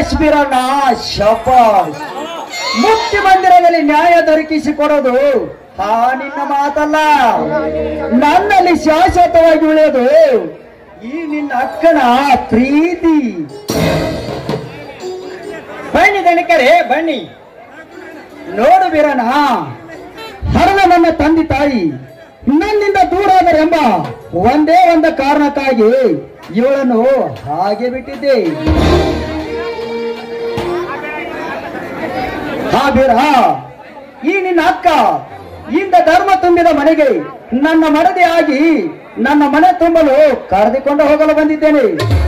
ಶಬಾಷ್ ಬಿರಣ್ಣ ಶಬಾಷ್ ಮುಕ್ತಿ ಮಂದಿರದಲ್ಲಿ ನ್ಯಾಯ ದೊರಕಿಸಿಕೊಡೋದು ಆ ನಿನ್ನ ಮಾತಲ್ಲ ನನ್ನಲ್ಲಿ ಶಾಶ್ವತವಾಗಿ ಉಳಿಯೋದು ಈ ನಿನ್ನ ಅಕ್ಕನ ಪ್ರೀತಿ ಬನ್ನಿ ದಣಿಕರೆ ಬನ್ನಿ ನೋಡು ಬೀರಣ್ಣ ಹರದ ನನ್ನ ತಂದೆ ತಾಯಿ ನನ್ನಿಂದ ದೂರಾದರೆಂಬ ಒಂದೇ ಒಂದು ಕಾರಣಕ್ಕಾಗಿ ಇವಳನ್ನು ಹಾಗೆ ಬಿಟ್ಟಿದ್ದೆ ಹಾ ಬೀರ ಈ ನಿನ್ನ ಅಕ್ಕ ಇಂದ ಧರ್ಮ ತುಂಬಿದ ಮನೆಗೆ ನನ್ನ ಮಡದಿ ಆಗಿ ನನ್ನ ಮನೆ ತುಂಬಲು ಕರೆದುಕೊಂಡು ಹೋಗಲು ಬಂದಿದ್ದೇನೆ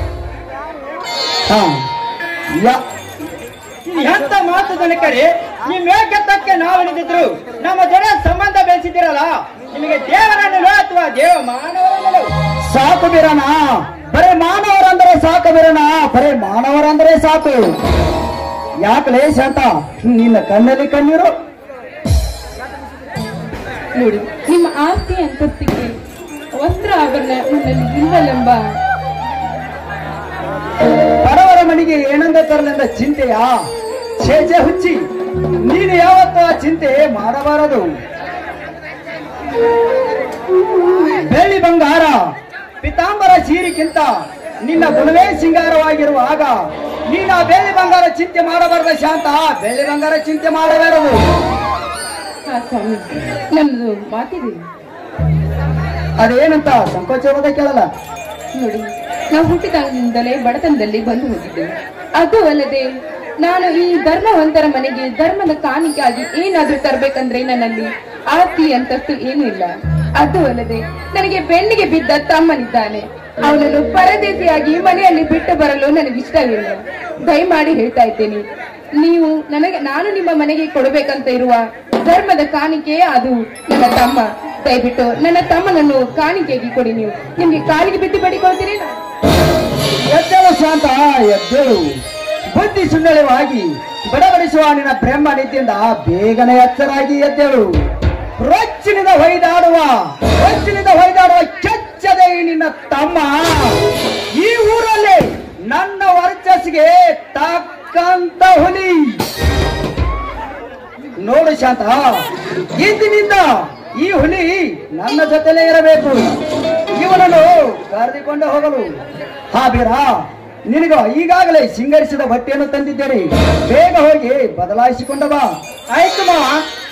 ಹಾ ಯಾ ಎಂತ ಮಾತು ದಣಿಕರೆ ನಿಮ್ ಏಕತ್ತಕ್ಕೆ ನಾವು ಹಿಡಿದಿದ್ರು ನಮ್ಮ ಜನ ಸಂಬಂಧ ಬೆಳೆಸಿದಿರಲ್ಲ ನಿಮಗೆ ದೇವರನ್ನು ಅಥವಾ ದೇವ ಮಾನವರನ್ನು ಸಾಕು ಬಿರಣ ಬರೇ ಮಾನವರಂದ್ರೆ ಸಾಕು ಬಿರಣ ಬರೇ ಮಾನವರಂದ್ರೆ ಸಾಕು ಯಾಕಲೇ ಶಾಂತ ನಿನ್ನ ಕಣ್ಣಲ್ಲಿ ಕಣ್ಣೀರು ನೋಡಿ ನಿಮ್ಮ ಆಸ್ತಿ ಅಂತಸ್ತಿಗೆ ವಸ್ತ್ರ ಆಭರಣ ನನ್ನಲ್ಲಿ ಇಲ್ಲವೆಂಬ ಬಡವರ ಮನೆಗೆ ಏನಂದ ತರಲೆಂದ ಚಿಂತೆಯಾ ಛೇಜೆ ಹುಚ್ಚಿ ನೀನು ಯಾವತ್ತೂ ಆ ಚಿಂತೆ ಮಾಡಬಾರದು ಬೆಳ್ಳಿ ಬಂಗಾರ ಪಿತಾಂಬರ ಸೀರಿಗಿಂತ ನಿನ್ನ ಗುಣವೇ ಸಿಂಗಾರವಾಗಿರುವಾಗ ನೀನು ಆ ಬೆಳ್ಳಿ ಬಂಗಾರ ಚಿಂತೆ ಮಾಡಬಾರದ ಶಾಂತ ಬೆಳ್ಳಿ ಬಂಗಾರ ಚಿಂತೆ ಮಾಡಬಾರದು ಹಾ ಸ್ವಾಮಿ ನನ್ನದು ಮಾತಿದೆ ಅದೇನಂತ ಸಂಕೋಚವಾದ ಕೇಳಲ್ಲ ನೋಡಿ ನಾವು ಹುಟ್ಟಿದಾಗಿನಿಂದಲೇ ಬಡತನದಲ್ಲಿ ಬಂದು ಹೋಗಿದ್ದೆವು ಅದು ಅಲ್ಲದೆ ನಾನು ಈ ಧರ್ಮವಂತರ ಮನೆಗೆ ಧರ್ಮದ ಕಾಣಿಕೆಯಾಗಿ ಏನಾದ್ರೂ ತರಬೇಕಂದ್ರೆ ನನ್ನಲ್ಲಿ ಆಸ್ತಿ ಅಂತಸ್ತು ಏನೂ ಇಲ್ಲ ಅದು ಅಲ್ಲದೆ ನನಗೆ ಬೆನ್ನಿಗೆ ಬಿದ್ದ ತಮ್ಮನಿದ್ದಾನೆ ಅವನನ್ನು ಪರದೇಶಿಯಾಗಿ ಮನೆಯಲ್ಲಿ ಬಿಟ್ಟು ಬರಲು ನನಗೆ ಇಷ್ಟವಿಲ್ಲ ದಯಮಾಡಿ ಹೇಳ್ತಾ ಇದ್ದೇನೆ ನೀವು ನನಗೆ ನಾನು ನಿಮ್ಮ ಮನೆಗೆ ಕೊಡಬೇಕಂತ ಇರುವ ಧರ್ಮದ ಕಾಣಿಕೆ ಅದು ನನ್ನ ತಮ್ಮ ದಯವಿಟ್ಟು ನನ್ನ ತಮ್ಮನನ್ನು ಕಾಣಿಕೆಗೆ ಕೊಡಿ ನೀವು ನಿಮ್ಗೆ ಕಾಲಿಗೆ ಬಿದ್ದು ಬೇಡಿಕೊಳ್ತೀರಿ ಎದ್ದೇಳು ಶಾಂತ ಎದ್ದೇಳು ಬುದ್ಧಿ ಸುಂದರವಾಗಿ ಬಡಬಡಿಸುವ ನಿನ್ನ ಬ್ರಹ್ಮ ನಿತ್ಯದಿಂದ ಬೇಗನೆ ಎಚ್ಚರಾಗಿ ಎದ್ದೇಳು ರೊಚ್ಚಿನಿಂದ ಹೊಯ್ದಾಡುವ ರೊಚ್ಚಿನಿಂದ ಹೊಯ್ದಾಡುವ ಕೆಚ್ಚದೆ ಈ ನಿನ್ನ ತಮ್ಮ ಈ ಊರಲ್ಲಿ ನನ್ನ ವರ್ಚಸ್ಸಿಗೆ ತಕ್ಕಂತ ಹುಲಿ ನೋಡು ಶಾಂತ ಇಂದಿನಿಂದ ಈ ಹುಲಿ ನನ್ನ ಜೊತೆಲೇ ಇರಬೇಕು ಇವನನ್ನು ಕರೆದುಕೊಂಡು ಹೋಗಲು ಹಾ ಬೀರ ನಿನಗ ಈಗಾಗಲೇ ಸಿಂಗರಿಸಿದ ಬಟ್ಟೆಯನ್ನು ತಂದಿದ್ದೇನೆ ಬೇಗ ಹೋಗಿ ಬದಲಾಯಿಸಿಕೊಂಡ ಬಾ ಆಯ್ತು ಮಾವ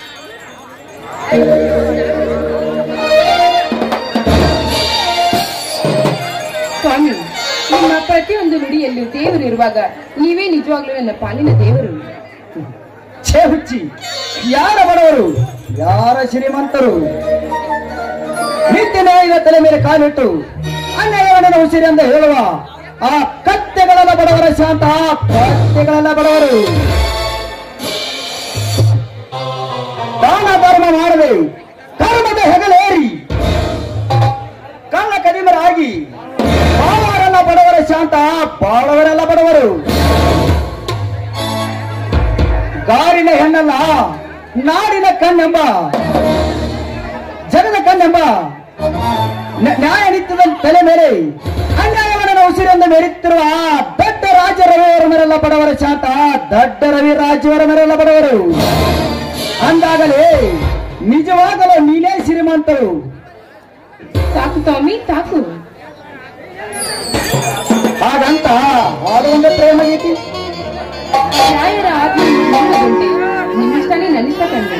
ಸ್ವಾಮಿ ನಿಮ್ಮ ಪ್ರತಿಯೊಂದು ನುಡಿಯಲ್ಲೂ ದೇವರು ಇರುವಾಗ ನೀವೇ ನಿಜವಾಗ್ಲೂ ನನ್ನ ಪಾಲಿನ ದೇವರು ಛೇ ಹುಚ್ಚಿ ಯಾರ ಬಡವರು ಯಾರ ಶ್ರೀಮಂತರು ನಿತ್ಯ ನ್ಯಾಯದ ತಲೆ ಮೇಲೆ ಕಾಲಿಟ್ಟು ಅನ್ಯಾಯವನ್ನ ಉಸಿರಿ ಅಂತ ಹೇಳುವ ಆ ಕತ್ತೆಗಳೆಲ್ಲ ಬಡವರ ಶಾಂತ ಕತ್ತೆಗಳೆಲ್ಲ ಬಡವರು ದಾನ ಧರ್ಮ ಮಾಡದೆ ಕರ್ಮದ ಹೆಗಲೇರಿ ಕಳ್ಳ ಕದಿಮರಾಗಿ ಬಾಳವರೆಲ್ಲ ಬಡವರ ಶಾಂತ ಬಾಳವರೆಲ್ಲ ಬಡವರು ಗಾರಿನ ಹೆಣ್ಣಲ್ಲ ನಾಡಿನ ಕಣ್ಣೆಂಬ ಜಗದ ಕಣ್ಣೆಂಬ ನ- ನ್ಯಾಯ ನಿತ್ಯದ ತಲೆ ಮೇಲೆ ಅನ್ಯಾಯವನ್ನು ಉಸಿರಿಂದ ಮೆರೆಯುತ್ತಿರುವ ದೊಡ್ಡ ರಾಜ ರವಿಯವರ ಮೇಲೆಲ್ಲ ಬಡವರ ಶಾಂತ ದೊಡ್ಡ ರವಿ ರಾಜ್ಯವರ ಮೇಲೆಲ್ಲ ಬಡವರು ಅಂದಾಗಲೇ ನಿಜವಾಗಲೂ ನೀನೇ ಶ್ರೀಮಂತರು ಸಾಕು ಸ್ವಾಮಿ ಸಾಕು ಹಾಗಂತ ಹಾಡುವಂತ ಪ್ರೇಮ ಗೀತಿ ರಾಯರ ಆಜ್ಞೆ ನಿಮ್ಮದುಂಟೆ ನಿಮ್ಮಿಷ್ಟನೇ ನನ್ನಿಷ್ಟ ಕಂಡೆ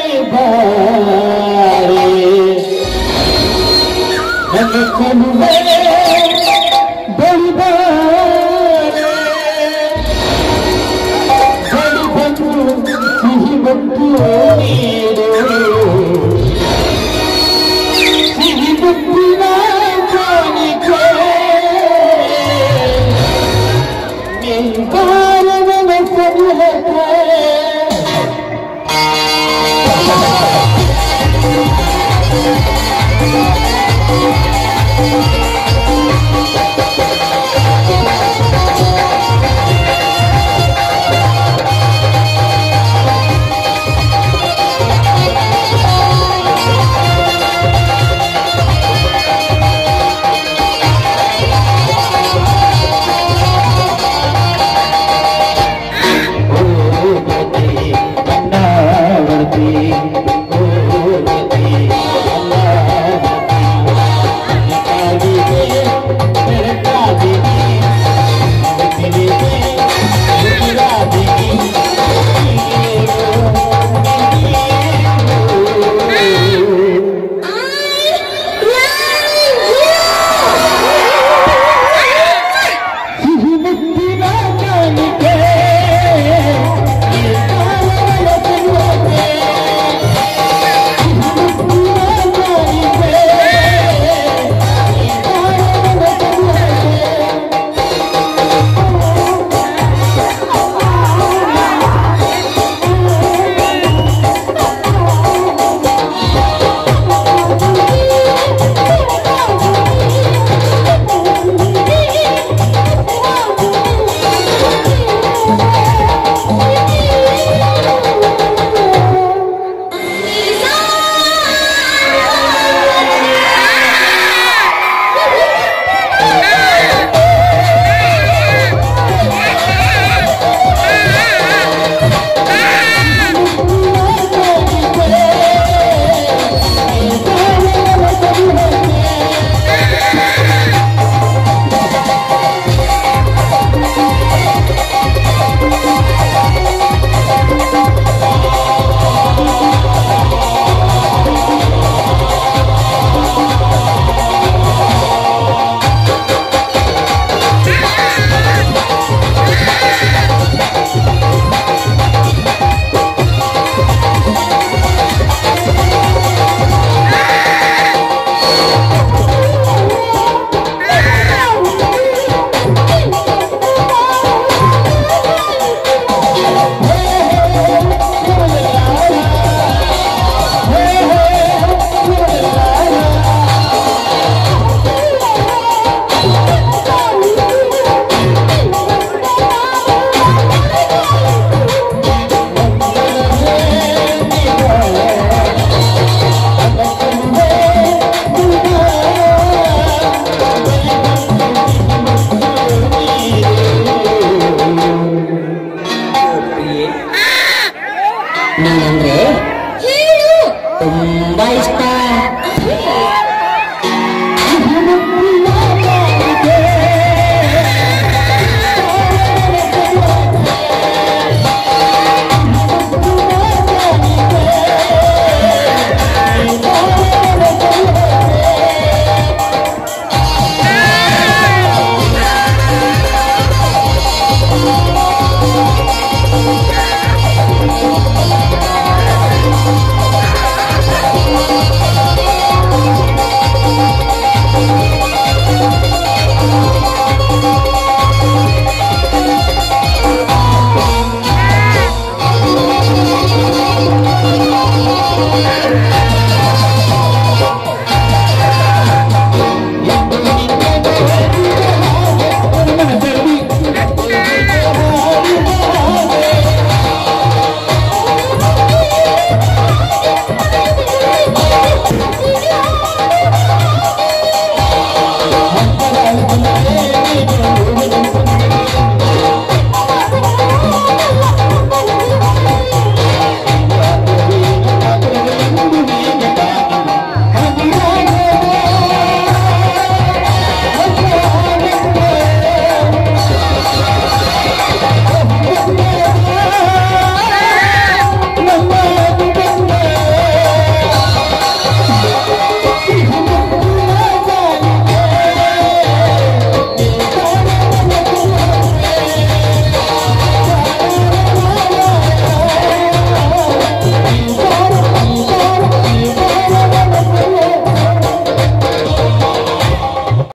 ನನ್ನ